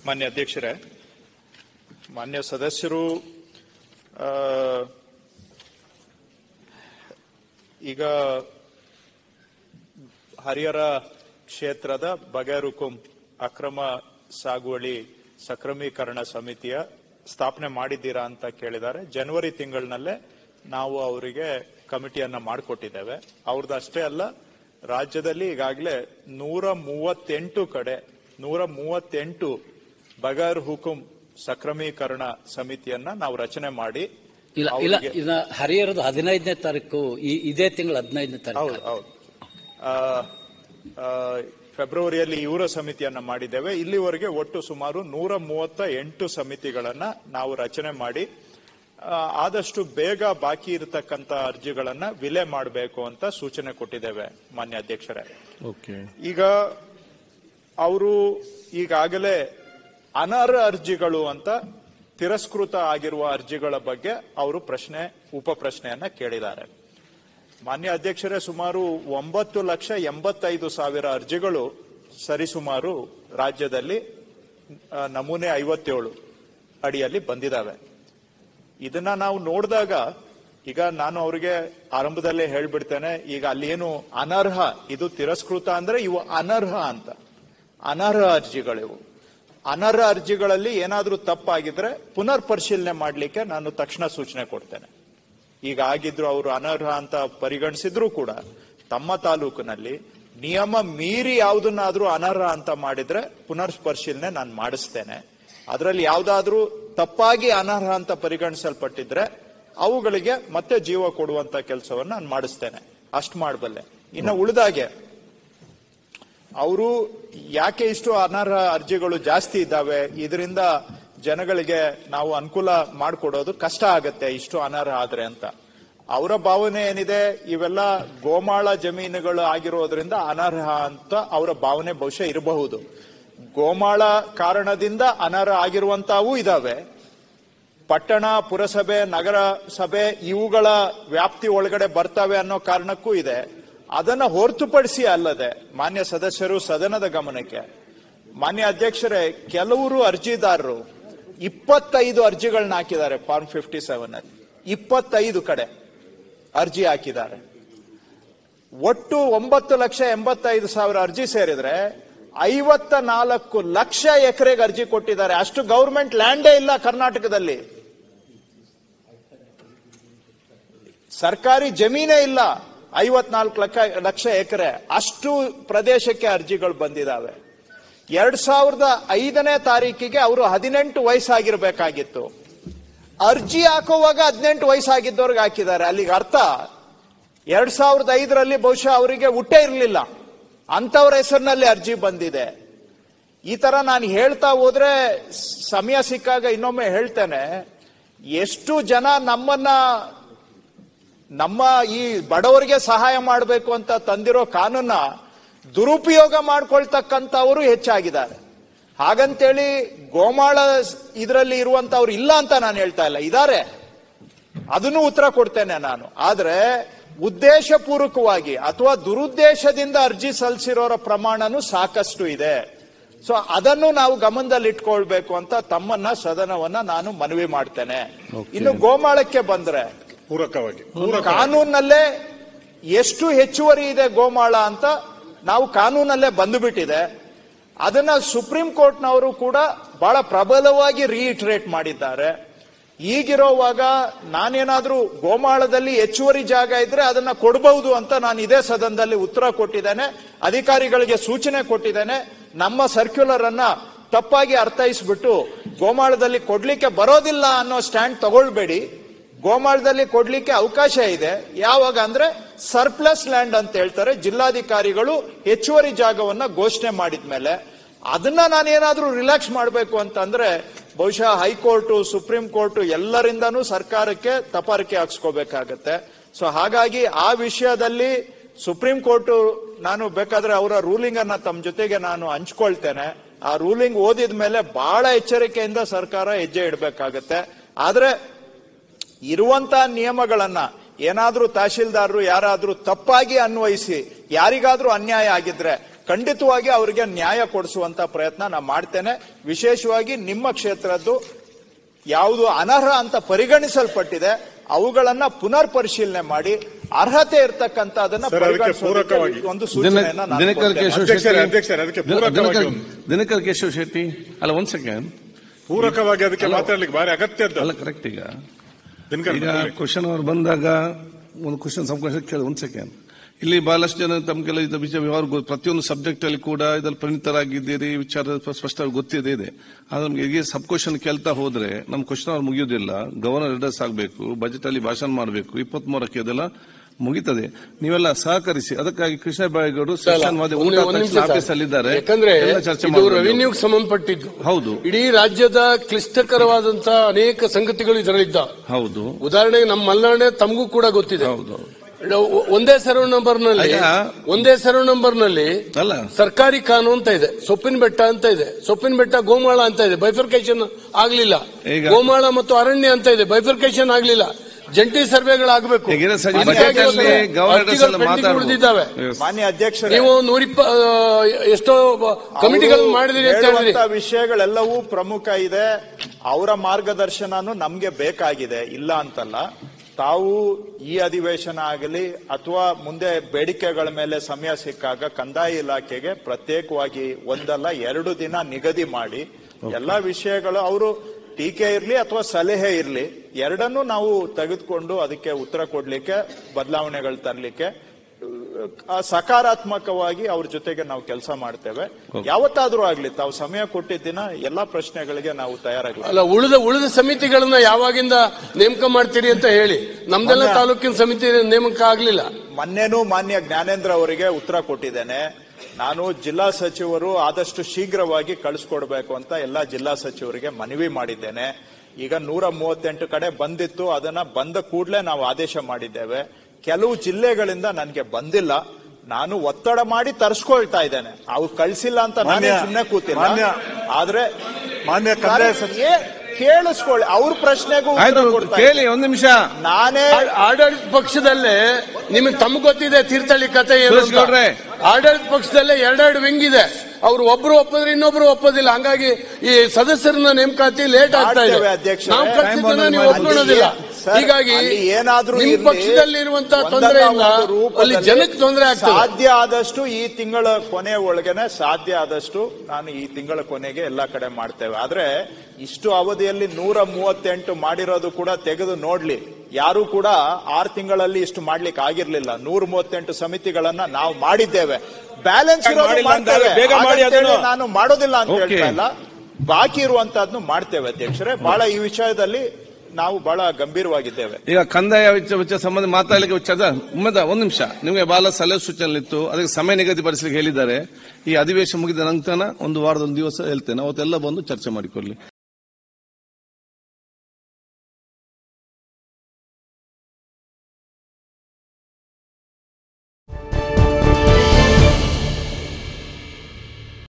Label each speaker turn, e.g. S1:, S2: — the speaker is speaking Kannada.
S1: ಮಾನ್ಯ ಅಧ್ಯಕ್ಷರೇ ಮಾನ್ಯ ಸದಸ್ಯರು ಆ, ಈಗ ಹರಿಹರ ಕ್ಷೇತ್ರದ ಬಗೇರುಕುಂ ಅಕ್ರಮ ಸಾಗುವಳಿ ಸಕ್ರಮೀಕರಣ ಸಮಿತಿಯ ಸ್ಥಾಪನೆ ಮಾಡಿದ್ದೀರಾ ಅಂತ ಕೇಳಿದ್ದಾರೆ ಜನವರಿ ತಿಂಗಳಿನಲ್ಲೇ ನಾವು ಅವರಿಗೆ ಕಮಿಟಿಯನ್ನ ಮಾಡಿಕೊಟ್ಟಿದ್ದೇವೆ ಅವ್ರದ್ದು ಅಷ್ಟೇ ಅಲ್ಲ ರಾಜ್ಯದಲ್ಲಿ ಈಗಾಗಲೇ ನೂರ ಮೂವತ್ತೆಂಟು ಕಡೆ ನೂರ ಮೂವತ್ತೆಂಟು ಬಗರ್ ಹುಕುಂ ಸಕ್ರಮೀಕರಣ ಸಮಿತಿಯನ್ನ ನಾವು ರಚನೆ ಮಾಡಿ
S2: ಇಲ್ಲ ಇಲ್ಲ
S1: ಅವ್ರಿಗೆ-
S2: ಇದ ಹರಿಹರದ ಹದಿನೈದನೇ ತಾರೀಕು ಈ- ಇದೇ ತಿಂಗಳ ಹದಿನೈದನೇ ತಾರೀಕು
S1: ಹೌದು ಹೌದು ಆ, ಆ, ಫೆಬ್ರವರಿಯಲ್ಲಿ ಇವರ ಸಮಿತಿಯನ್ನ ಮಾಡಿದ್ದೇವೆ ಇಲ್ಲಿವರೆಗೆ ಒಟ್ಟು ಸುಮಾರು ನೂರ ಮೂವತ್ತ ಎಂಟು ಸಮಿತಿಗಳನ್ನ ನಾವು ರಚನೆ ಮಾಡಿ ಆ, ಆದಷ್ಟು ಬೇಗ ಬಾಕಿ ಇರತಕ್ಕಂತ ಅರ್ಜಿಗಳನ್ನ ವಿಲೆ ಮಾಡಬೇಕು ಅಂತ ಸೂಚನೆ ಕೊಟ್ಟಿದ್ದೇವೆ ಮಾನ್ಯ ಅಧ್ಯಕ್ಷರೇ
S3: ಓಕೆ
S1: ಈಗ ಅವರು ಈಗಾಗಲೇ ಅನರ್ಹ ಅರ್ಜಿಗಳು ಅಂತ ತಿರಸ್ಕೃತ ಆಗಿರುವ ಅರ್ಜಿಗಳ ಬಗ್ಗೆ ಅವರು ಪ್ರಶ್ನೆ ಉಪ ಪ್ರಶ್ನೆಯನ್ನ ಕೇಳಿದ್ದಾರೆ ಮಾನ್ಯ ಅಧ್ಯಕ್ಷರೇ ಸುಮಾರು ಒಂಬತ್ತು ಲಕ್ಷ ಎಂಬತ್ತೈದು ಸಾವಿರ ಅರ್ಜಿಗಳು ಸರಿಸುಮಾರು ರಾಜ್ಯದಲ್ಲಿ ಆ, ನಮೂನೆ ಐವತ್ತೇಳು ಅಡಿಯಲ್ಲಿ ಬಂದಿದ್ದಾವೆ ಇದನ್ನ ನಾವು ನೋಡಿದಾಗ ಈಗ ನಾನು ಅವರಿಗೆ ಆರಂಭದಲ್ಲೇ ಹೇಳ್ಬಿಡ್ತೇನೆ ಈಗ ಅಲ್ಲಿ ಏನು ಅನರ್ಹ ಇದು ತಿರಸ್ಕೃತ ಅಂದ್ರೆ ಇವು ಅನರ್ಹ ಅಂತ ಅನರ್ಹ ಅರ್ಜಿಗಳಿವು ಅನರ್ಹ ಅರ್ಜಿಗಳಲ್ಲಿ ಏನಾದ್ರೂ ತಪ್ಪಾಗಿದ್ರೆ ಪುನರ್ ಪರಿಶೀಲನೆ ಮಾಡಲಿಕ್ಕೆ ನಾನು ತಕ್ಷಣ ಸೂಚನೆ ಕೊಡ್ತೇನೆ ಈಗ ಆಗಿದ್ರು ಅವರು ಅನರ್ಹ ಅಂತ ಪರಿಗಣಿಸಿದ್ರು ಕೂಡ ತಮ್ಮ ತಾಲೂಕಿನಲ್ಲಿ ನಿಯಮ ಮೀರಿ ಯಾವುದನ್ನಾದ್ರೂ ಅನರ್ಹ ಅಂತ ಮಾಡಿದ್ರೆ ಪುನರ್ ಪರಿಶೀಲನೆ ನಾನು ಮಾಡಿಸ್ತೇನೆ ಅದರಲ್ಲಿ ಯಾವ್ದಾದ್ರೂ ತಪ್ಪಾಗಿ ಅನರ್ಹ ಅಂತ ಪರಿಗಣಿಸಲ್ಪಟ್ಟಿದ್ರೆ ಅವುಗಳಿಗೆ ಮತ್ತೆ ಜೀವ ಕೊಡುವಂತ ಕೆಲಸವನ್ನು ನಾನು ಮಾಡಿಸ್ತೇನೆ ಅಷ್ಟು ಮಾಡಬಲ್ಲೆ ಇನ್ನು ಉಳಿದಾಗೆ ಅವರು ಯಾಕೆ ಇಷ್ಟು ಅನರ್ಹ ಅರ್ಜಿಗಳು ಜಾಸ್ತಿ ಇದ್ದಾವೆ ಇದರಿಂದ ಜನಗಳಿಗೆ ನಾವು ಅನುಕೂಲ ಮಾಡಿಕೊಡೋದು ಕಷ್ಟ ಆಗತ್ತೆ ಇಷ್ಟು ಅನರ್ಹ ಆದ್ರೆ ಅಂತ ಅವರ ಭಾವನೆ ಏನಿದೆ ಇವೆಲ್ಲ ಗೋಮಾಳ ಜಮೀನುಗಳು ಆಗಿರೋದ್ರಿಂದ ಅನರ್ಹ ಅಂತ ಅವರ ಭಾವನೆ ಬಹುಶಃ ಇರಬಹುದು ಗೋಮಾಳ ಕಾರಣದಿಂದ ಅನರ್ಹ ಆಗಿರುವಂತವೂ ಇದಾವೆ ಪಟ್ಟಣ ಪುರಸಭೆ ನಗರ ಸಭೆ ಇವುಗಳ ವ್ಯಾಪ್ತಿ ಒಳಗಡೆ ಬರ್ತವೆ ಅನ್ನೋ ಕಾರಣಕ್ಕೂ ಇದೆ ಅದನ್ನ ಹೊರತುಪಡಿಸಿ ಅಲ್ಲದೆ ಮಾನ್ಯ ಸದಸ್ಯರು ಸದನದ ಗಮನಕ್ಕೆ ಮಾನ್ಯ ಅಧ್ಯಕ್ಷರೇ ಕೆಲವರು ಅರ್ಜಿದಾರರು ಇಪ್ಪತ್ತೈದು ಅರ್ಜಿಗಳನ್ನ ಹಾಕಿದ್ದಾರೆ ಫಾರ್ಮ್ ಫಿಫ್ಟಿ ಸೆವೆನ್ ಅಲ್ಲಿ ಇಪ್ಪತ್ತೈದು ಕಡೆ ಅರ್ಜಿ ಹಾಕಿದ್ದಾರೆ ಒಟ್ಟು ಒಂಬತ್ತು ಲಕ್ಷ ಎಂಬತ್ತೈದು ಸಾವಿರ ಅರ್ಜಿ ಸೇರಿದ್ರೆ ಐವತ್ತ ನಾಲ್ಕು ಲಕ್ಷ ಎಕರೆಗೆ ಅರ್ಜಿ ಕೊಟ್ಟಿದ್ದಾರೆ ಅಷ್ಟು ಗೌರ್ಮೆಂಟ್ ಲ್ಯಾಂಡೇ ಇಲ್ಲ ಕರ್ನಾಟಕದಲ್ಲಿ ಸರ್ಕಾರಿ ಜಮೀನೇ ಇಲ್ಲ ಐವತ್ನಾಲ್ಕು ಲಕ್ಷ ಲಕ್ಷ ಎಕರೆ ಅಷ್ಟು ಪ್ರದೇಶಕ್ಕೆ ಅರ್ಜಿಗಳು ಬಂದಿದ್ದಾವೆ ಎರಡ್ ಸಾವಿರದ ಐದನೇ ತಾರೀಕಿಗೆ ಅವರು ಹದಿನೆಂಟು ವಯಸ್ಸಾಗಿರ್ಬೇಕಾಗಿತ್ತು ಅರ್ಜಿ ಹಾಕುವಾಗ ಹದಿನೆಂಟು ವಯಸ್ಸಾಗಿದ್ದವ್ರಿಗೆ ಹಾಕಿದ್ದಾರೆ ಅಲ್ಲಿಗೆ ಅರ್ಥ ಎರಡ್ ಸಾವಿರದ ಐದರಲ್ಲಿ ಬಹುಶಃ ಅವರಿಗೆ ಹುಟ್ಟೇ ಇರಲಿಲ್ಲ ಅಂತವ್ರ ಹೆಸರಿನಲ್ಲಿ ಅರ್ಜಿ ಬಂದಿದೆ ಈ ತರ ನಾನು ಹೇಳ್ತಾ ಹೋದ್ರೆ ಸಮಯ ಸಿಕ್ಕಾಗ ಇನ್ನೊಮ್ಮೆ ಹೇಳ್ತೇನೆ ಎಷ್ಟು ಜನ ನಮ್ಮನ್ನ ನಮ್ಮ ಈ ಬಡವರಿಗೆ ಸಹಾಯ ಮಾಡಬೇಕು ಅಂತ ತಂದಿರೋ ಕಾನೂನ ದುರುಪಯೋಗ ಮಾಡ್ಕೊಳ್ತಕ್ಕಂಥವರು ಹೆಚ್ಚಾಗಿದ್ದಾರೆ ಹಾಗಂತೇಳಿ ಗೋಮಾಳ ಇದರಲ್ಲಿ ಇರುವಂತವ್ರು ಇಲ್ಲ ಅಂತ ನಾನು ಹೇಳ್ತಾ ಇಲ್ಲ ಇದ್ದಾರೆ ಅದನ್ನು ಉತ್ತರ ಕೊಡ್ತೇನೆ ನಾನು ಆದ್ರೆ ಉದ್ದೇಶಪೂರ್ವಕವಾಗಿ ಅಥವಾ ದುರುದ್ದೇಶದಿಂದ ಅರ್ಜಿ ಸಲ್ಲಿಸಿರೋರ ಪ್ರಮಾಣನೂ ಸಾಕಷ್ಟು ಇದೆ ಸೊ ಅದನ್ನು ನಾವು ಗಮನದಲ್ಲಿ ಇಟ್ಕೊಳ್ಬೇಕು ಅಂತ ತಮ್ಮನ್ನ ಸದನವನ್ನ ನಾನು ಮನವಿ ಮಾಡ್ತೇನೆ ಇನ್ನು ಗೋಮಾಳಕ್ಕೆ ಬಂದ್ರೆ
S3: ಪೂರಕವಾಗಿ
S1: ಕಾನೂನಲ್ಲೇ ಎಷ್ಟು ಹೆಚ್ಚುವರಿ ಇದೆ ಗೋಮಾಳ ಅಂತ ನಾವು ಕಾನೂನಲ್ಲೇ ಬಂದುಬಿಟ್ಟಿದೆ ಅದನ್ನ ಸುಪ್ರೀಂ ಕೋರ್ಟ್ನವರು ಕೂಡ ಬಹಳ ಪ್ರಬಲವಾಗಿ ರೀಇಟ್ರೇಟ್ ಮಾಡಿದ್ದಾರೆ ಈಗಿರೋವಾಗ ನಾನೇನಾದ್ರೂ ಗೋಮಾಳದಲ್ಲಿ ಹೆಚ್ಚುವರಿ ಜಾಗ ಇದ್ರೆ ಅದನ್ನ ಕೊಡಬಹುದು ಅಂತ ನಾನು ಇದೇ ಸದನದಲ್ಲಿ ಉತ್ತರ ಕೊಟ್ಟಿದ್ದೇನೆ ಅಧಿಕಾರಿಗಳಿಗೆ ಸೂಚನೆ ಕೊಟ್ಟಿದ್ದೇನೆ ನಮ್ಮ ಸರ್ಕ್ಯುಲರ್ ಅನ್ನ ತಪ್ಪಾಗಿ ಅರ್ಥೈಸ್ಬಿಟ್ಟು ಗೋಮಾಳದಲ್ಲಿ ಕೊಡ್ಲಿಕ್ಕೆ ಬರೋದಿಲ್ಲ ಅನ್ನೋ ಸ್ಟ್ಯಾಂಡ್ ತಗೊಳ್ಬೇಡಿ ಗೋಮಾಳದಲ್ಲಿ ಕೊಡ್ಲಿಕ್ಕೆ ಅವಕಾಶ ಇದೆ ಯಾವಾಗ ಅಂದ್ರೆ ಸರ್ಪ್ಲಸ್ ಲ್ಯಾಂಡ್ ಅಂತ ಹೇಳ್ತಾರೆ ಜಿಲ್ಲಾಧಿಕಾರಿಗಳು ಹೆಚ್ಚುವರಿ ಜಾಗವನ್ನ ಘೋಷಣೆ ಮಾಡಿದ್ಮೇಲೆ ಅದನ್ನ ನಾನೇನಾದ್ರೂ ರಿಲ್ಯಾಕ್ಸ್ ಮಾಡಬೇಕು ಅಂತಂದ್ರೆ ಬಹುಶಃ ಹೈಕೋರ್ಟ್ ಸುಪ್ರೀಂ ಕೋರ್ಟ್ ಎಲ್ಲರಿಂದನೂ ಸರ್ಕಾರಕ್ಕೆ ತಪಾರಿಕೆ ಹಾಕ್ಸ್ಕೋಬೇಕಾಗತ್ತೆ ಸೊ ಹಾಗಾಗಿ ಆ ವಿಷಯದಲ್ಲಿ ಸುಪ್ರೀಂ ಕೋರ್ಟ್ ನಾನು ಬೇಕಾದ್ರೆ ಅವರ ರೂಲಿಂಗ್ ಅನ್ನ ತಮ್ಮ ಜೊತೆಗೆ ನಾನು ಹಂಚ್ಕೊಳ್ತೇನೆ ಆ ರೂಲಿಂಗ್ ಓದಿದ ಮೇಲೆ ಬಹಳ ಎಚ್ಚರಿಕೆಯಿಂದ ಸರ್ಕಾರ ಹೆಜ್ಜೆ ಇಡಬೇಕಾಗತ್ತೆ ಆದ್ರೆ ಇರುವಂತ ನಿಯಮಗಳನ್ನ ಏನಾದ್ರೂ ತಹಶೀಲ್ದಾರರು ಯಾರಾದ್ರೂ ತಪ್ಪಾಗಿ ಅನ್ವಯಿಸಿ ಯಾರಿಗಾದ್ರೂ ಅನ್ಯಾಯ ಆಗಿದ್ರೆ ಖಂಡಿತವಾಗಿ ಅವರಿಗೆ ನ್ಯಾಯ ಕೊಡಿಸುವಂತ ಪ್ರಯತ್ನ ನಾನು ಮಾಡ್ತೇನೆ ವಿಶೇಷವಾಗಿ ನಿಮ್ಮ ಕ್ಷೇತ್ರದ್ದು ಯಾವುದು ಅನರ್ಹ ಅಂತ ಪರಿಗಣಿಸಲ್ಪಟ್ಟಿದೆ ಅವುಗಳನ್ನ ಪುನರ್ ಪರಿಶೀಲನೆ ಮಾಡಿ ಅರ್ಹತೆ ಇರ್ತಕ್ಕಂತ ಅದನ್ನ
S3: ಸರ್, ಅದಕ್ಕೆ
S1: ಪರಿಗಣಿಸೋದಕ್ಕೆ
S3: ಪೂರಕವಾಗಿ.
S1: ಒಂದು ಸೂಚನೆಯನ್ನ ನಾನು
S4: ದಿನಕರ್
S1: ಕೊಡ್ತೇನೆ.
S4: ಕೇಶವ್
S3: ಅಧ್ಯಕ್ಷರೇ,
S4: ಶೆಟ್ಟಿ
S3: ಅಧ್ಯಕ್ಷರೇ, ಅದಕ್ಕೆ
S4: ದಿನ-
S3: ಪೂರಕವಾಗಿ
S4: ದಿನಕರ್-
S3: ಒಂದು-
S4: ದಿನಕರ್ ಕೇಶವ್ ಶೆಟ್ಟಿ ಅಲ್ಲ ಒಂದ್ ಸೆಕೆಂಡ್
S3: ಪೂರಕವಾಗಿ ಅದಕ್ಕೆ ಮಾತಾಡ್ಲಿಕ್ಕೆ ಬಾರಿ ಅಗತ್ಯದ್ದು
S4: ಅಲ್ಲ ಕರೆಕ್ಟ್ ಈಗ
S3: ದಿನಕರ್
S4: ಈಗ
S3: ಹೇಳಿ.
S4: ಕ್ವಶನ್ ಅವ್ರು ಬಂದಾಗ ಒಂದು ಕ್ವಶನ್ ಸಮ್ ಕ್ವಶನ್ ಕೇಳಿ ಒಂದ್ ಸೆಕೆಂಡ್ ಇಲ್ಲಿ ಬಹಳಷ್ಟು ಜನ ತಮ್ಗೆಲ್ಲ ಇದು ವಿಷಯ ವ್ಯವಹಾರ ಗೊ- ಪ್ರತಿಯೊಂದು ಸಬ್ಜೆಕ್ಟ್ ಅಲ್ಲಿ ಕೂಡ ಇದ್ರಲ್ಲಿ ಪರಿಣಿತರಾಗಿದ್ದೀರಿ ವಿಚಾರ ಸ್ಪ- ಸ್ಪಷ್ಟವಾಗಿ ಗೊತ್ತಿದೆ ಇದೆ ಆದ್ರೆ ನಮ್ಗೆ ಈಗ ಸಬ್ ಕ್ವಶನ್ ಕೇಳ್ತಾ ಹೋದ್ರೆ ನಮ್ ಕ್ವಶನ್ ಅವ್ರು ಮುಗಿಯೋದಿಲ್ಲ ಗವರ್ನರ್ ಅಡ್ರೆಸ್ ಆಗಬೇಕು ಬಜೆಟ್ ಅಲ್ಲಿ ಭಾಷಣ ಮಾಡಬೇಕು ಇಪ್ಪತ್ತ್ ಮೂರಕ್ಕೆ ಅದೆಲ್ಲ ಮುಗಿತದೆ ನೀವೆಲ್ಲ ಸಹಕರಿಸಿ ಅದಕ್ಕಾಗಿ ಕೃಷ್ಣ ಬಾಯಿಗೌಡರು ಸೆಷನ್ ಊಟ
S5: ಒಂದು- ಒಂದು ನಿಮಿಷ ಸರ್.
S4: ಆಫೀಸ್ ಅಲ್ಲಿದ್ದಾರೆ
S5: ಯಾಕಂದ್ರೆ
S4: ಎಲ್ಲ ಚರ್ಚೆ
S5: ಇದು
S4: ಮಾಡ್ಬೋದು.
S5: ರೆವಿನ್ಯೂಗೆ ಸಂಬಂಧಪಟ್ಟಿದ್ದು
S4: ಹೌದು.
S5: ಇಡೀ ರಾಜ್ಯದ ಕ್ಲಿಷ್ಟಕರವಾದಂತಹ ಅನೇಕ ಸಂಗತಿಗಳು ಇದರಲ್ಲಿದ್ದ
S4: ಹೌದು
S5: ಉದಾಹರಣೆಗೆ ನಮ್ಮ ಮಲ್ನಾಡೆ ತಮಗೂ ಕೂಡ ಗೊತ್ತಿದೆ
S4: ಹೌದು
S5: ಒ- ಒಂದೇ ಸರ್ವ್ ನಂಬರ್ ನಲ್ಲಿ
S4: ಅಯ್ಯ.
S5: ಒಂದೇ ಸರ್ವ್ ನಂಬರ್ ನಲ್ಲಿ
S4: ಅಲ್ಲ
S5: ಸರ್ಕಾರಿ ಕಾನು ಅಂತ ಇದೆ ಸೊಪ್ಪಿನ ಬೆಟ್ಟ ಅಂತ ಇದೆ ಸೊಪ್ಪಿನ ಬೆಟ್ಟ ಗೋಮಾಳ ಅಂತ ಇದೆ ಬೈಫರ್ಕೇಶನ್ ಆಗ್ಲಿಲ್ಲ
S4: ಈಗ-
S5: ಗೋಮಾಳ ಮತ್ತು ಅರಣ್ಯ ಅಂತ ಇದೆ ಬೈಫರ್ಕೇಶನ್ ಆಗ್ಲಿಲ್ಲ ಜಂಟಿ ಸರ್ವೆಗಳಾಗಬೇಕು
S4: ಈಗ ಇರೋ ಸರಿ
S5: ಅದಕ್ಕೆ
S4: ಬಜೆಟ್ ಅಲ್ಲಿ
S5: ಆಗಿರೋದು
S4: ಗವರ್ನರ್
S5: ಅರ್ಜಿಗಳು
S4: ಎಲ್ಲ
S5: pending
S4: ಮಾತಾಡ್ಬೋದು.
S5: ಉಳಿದಿದ್ದಾವೆ
S4: Yes.
S1: ಮಾನ್ಯ ಅಧ್ಯಕ್ಷರೇ
S5: ನೀವು ನೂರಿಪ್ಪ ಆ, ಎಷ್ಟೋ ಕಮಿಟಿಗಳು ಮಾಡಿದಿರಿ ಅಂತ ಹೇಳಿದ್ರಿ
S1: ಹೇಳುವಂತ ವಿಷಯಗಳೆಲ್ಲವೂ ಪ್ರಮುಖ ಇದೆ ಅವರ ಮಾರ್ಗದರ್ಶನನೂ ನಮ್ಗೆ ಬೇಕಾಗಿದೆ ಇಲ್ಲ ಅಂತಲ್ಲ ತಾವು ಈ ಅಧಿವೇಶನ ಆಗಲಿ ಅಥವಾ ಮುಂದೆ ಬೇಡಿಕೆಗಳ ಮೇಲೆ ಸಮಯ ಸಿಕ್ಕಾಗ ಕಂದಾಯ ಇಲಾಖೆಗೆ ಪ್ರತ್ಯೇಕವಾಗಿ ಒಂದಲ್ಲ ಎರಡು ದಿನ ನಿಗದಿ ಮಾಡಿ ಎಲ್ಲಾ ವಿಷಯಗಳು ಅವರು ಟೀಕೆ ಇರಲಿ ಅಥವಾ ಸಲಹೆ ಇರಲಿ ಎರಡನ್ನೂ ನಾವು ತೆಗೆದುಕೊಂಡು ಅದಕ್ಕೆ ಉತ್ತರ ಕೊಡ್ಲಿಕ್ಕೆ ಬದಲಾವಣೆಗಳು ತರಲಿಕ್ಕೆ ಆ, ಸಕಾರಾತ್ಮಕವಾಗಿ ಅವ್ರ ಜೊತೆಗೆ ನಾವು ಕೆಲಸ ಮಾಡ್ತೇವೆ ಯಾವತ್ತಾದ್ರೂ ಆಗ್ಲಿ ತಾವು ಸಮಯ ಕೊಟ್ಟಿದ್ದಿನ ಎಲ್ಲಾ ಪ್ರಶ್ನೆಗಳಿಗೆ ನಾವು ತಯಾರಾಗಿ
S5: ಅಲ್ಲ ಉಳಿದ ಉಳಿದ ಸಮಿತಿಗಳನ್ನ ಯಾವಾಗಿಂದ ನೇಮಕ ಮಾಡ್ತೀರಿ ಅಂತ ಹೇಳಿ ನಮ್ದೆಲ್ಲ
S1: ಮೊನ್ನೆ-
S5: ತಾಲೂಕಿನ ಸಮಿತಿ ನೇಮಕ ಆಗ್ಲಿಲ್ಲ
S1: ಮೊನ್ನೆನೂ ಮಾನ್ಯ ಜ್ಞಾನೇಂದ್ರ ಅವರಿಗೆ ಉತ್ತರ ಕೊಟ್ಟಿದ್ದೇನೆ ನಾನು ಜಿಲ್ಲಾ ಸಚಿವರು ಆದಷ್ಟು ಶೀಘ್ರವಾಗಿ ಕಳಿಸ್ಕೊಡ್ಬೇಕು ಅಂತ ಎಲ್ಲಾ ಜಿಲ್ಲಾ ಸಚಿವರಿಗೆ ಮನವಿ ಮಾಡಿದ್ದೇನೆ ಈಗ ನೂರ ಮೂವತ್ತೆಂಟು ಕಡೆ ಬಂದಿತ್ತು ಅದನ್ನ ಬಂದ ಕೂಡಲೇ ನಾವು ಆದೇಶ ಮಾಡಿದ್ದೇವೆ ಕೆಲವು ಜಿಲ್ಲೆಗಳಿಂದ ನನಗೆ ಬಂದಿಲ್ಲ ನಾನು ಒತ್ತಡ ಮಾಡಿ ತರಿಸ್ಕೊಳ್ತಾ ಇದ್ದೇನೆ ಅವ್ರು ಕಳ್ಸಿಲ್ಲ ಅಂತ ನಾನೇ
S3: ಮಾನ್ಯ-
S1: ಸುಮ್ಮನೆ ಕೂತಿಲ್ಲ
S3: ಮಾನ್ಯ-
S1: ಆದ್ರೆ
S3: ಮಾನ್ಯ ಕಂದಾಯ ಸಚಿವ
S1: ಏ- ಕೇಳಿಸ್ಕೊಳ್ಳಿ ಅವ್ರ ಪ್ರಶ್ನೆಗೂ ಉತ್ತರ
S4: ಆಯ್ತು
S1: ಕೊಡ್ತಾ
S4: ಕೇಳಿ ಒಂದ್ ನಿಮಿಷ
S1: ನಾನೇ
S5: ಆ- ಆಡಳಿತ ಪಕ್ಷದಲ್ಲೇ ನಿಮಗೆ ತಮ್ಗೆ ಗೊತ್ತಿದೆ ತೀರ್ಥಹಳ್ಳಿ ಕತೆ ಏನು
S4: ಸುರೇಶ್
S5: ಅಂತ.
S4: ಗೌಡ್ರೆ.
S5: ಆಡಳಿತ ಪಕ್ಷದಲ್ಲೇ ಎರಡೆರಡು ವಿಂಗ್ ಇದೆ ಅವ್ರು ಒಬ್ರು ಒಪ್ಪದ್ರೆ ಇನ್ನೊಬ್ರು ಒಪ್ಪೋದಿಲ್ಲ ಹಂಗಾಗಿ ಈ ಸದಸ್ಯರನ್ನ ನೇಮಕಾತಿ ಲೇಟ್ ಆಗ್ತಾ ಇದೆ
S1: ಮಾಡ್ತೇವೆ ಅಧ್ಯಕ್ಷರೇ.
S5: ನಾವು ಕಳ್ಸಿದ್ದನ್ನ ನೀವು
S4: ಅಲ್ಲಿ
S5: ಒಪ್ಕೊಳ್ಳೋದಿಲ್ಲ
S1: ಸರ್,
S5: ಹೀಗಾಗಿ
S1: ಅಲ್ಲಿ ಏನಾದ್ರೂ
S5: ನಿಮ್
S1: ಇರ್ಲಿ,
S5: ಪಕ್ಷದಲ್ಲಿರುವಂತಹ
S1: ಒಂದಲ್ಲ
S5: ತೊಂದರೆಯಿಂದ
S1: ಒಂದು ರೂಪದಲ್ಲಿ
S5: ಅಲ್ಲಿ ಜನಕ್ಕೆ ತೊಂದರೆ ಆಗ್ತದೆ
S1: ಸಾಧ್ಯ ಆದಷ್ಟು ಈ ತಿಂಗಳ ಕೊನೆ ಒಳಗೆನೆ ಸಾಧ್ಯ ಆದಷ್ಟು ನಾನು ಈ ತಿಂಗಳ ಕೊನೆಗೆ ಎಲ್ಲಾ ಕಡೆ ಮಾಡ್ತೇವೆ ಆದ್ರೆ ಇಷ್ಟು ಅವಧಿಯಲ್ಲಿ ನೂರ ಮೂವತ್ತೆಂಟು ಮಾಡಿರೋದು ಕೂಡ ತೆಗೆದು ನೋಡ್ಲಿ ಯಾರು ಕೂಡ ಆರು ತಿಂಗಳಲ್ಲಿ ಇಷ್ಟು ಮಾಡ್ಲಿಕ್ಕೆ ಆಗಿರ್ಲಿಲ್ಲ ನೂರ ಮೂವತ್ತೆಂಟು ಸಮಿತಿಗಳನ್ನ ನಾವು ಮಾಡಿದ್ದೇವೆ ಬ್ಯಾಲೆನ್ಸ್ ಇರೋದು
S3: ಮಾಡಿಲ್ಲ ಅಂತ
S1: ಮಾಡ್ತೇವೆ.
S3: ಬೇಗ ಮಾಡಿ
S1: ಹಾಗಂತೇಳಿ
S3: ಅದನ್ನು.
S1: ನಾನು ಮಾಡೋದಿಲ್ಲ ಅಂತ
S4: Okay.
S1: ಹೇಳ್ತಾ ಇಲ್ಲ ಬಾಕಿ ಇರುವಂತಹದ್ನು ಮಾಡ್ತೇವೆ ಅಧ್ಯಕ್ಷರೇ ಬಹಳ ಈ ವಿಷಯದಲ್ಲಿ ನಾವು ಬಹಳ ಗಂಭೀರವಾಗಿದ್ದೇವೆ
S4: ಈಗ ಕಂದಾಯ ವೆಚ್ಚ ವೆಚ್ಚ ಸಂಬಂಧ ಮಾತಾಡಲಿಕ್ಕೆ ವೆಚ್ಚ ಉಮ್ಮದ ಒಂದ್ ನಿಮಿಷ ನಿಮಗೆ ಬಹಳ ಸಲಹೆ ಸೂಚನೆ ಇತ್ತು ಅದಕ್ಕೆ ಸಮಯ ನಿಗದಿಪಡಿಸಲಿಕ್ಕೆ ಹೇಳಿದ್ದಾರೆ ಈ ಅಧಿವೇಶನ ಮುಗಿದ ನಂತರ ಒಂದು ವಾರದ ಒಂದು ದಿವಸ ಹೇಳ್ತೇನೆ ಅವತ್ತೆಲ್ಲ ಬಂದು ಚರ್ಚೆ ಮಾಡಿಕೊಳ್ಳಿ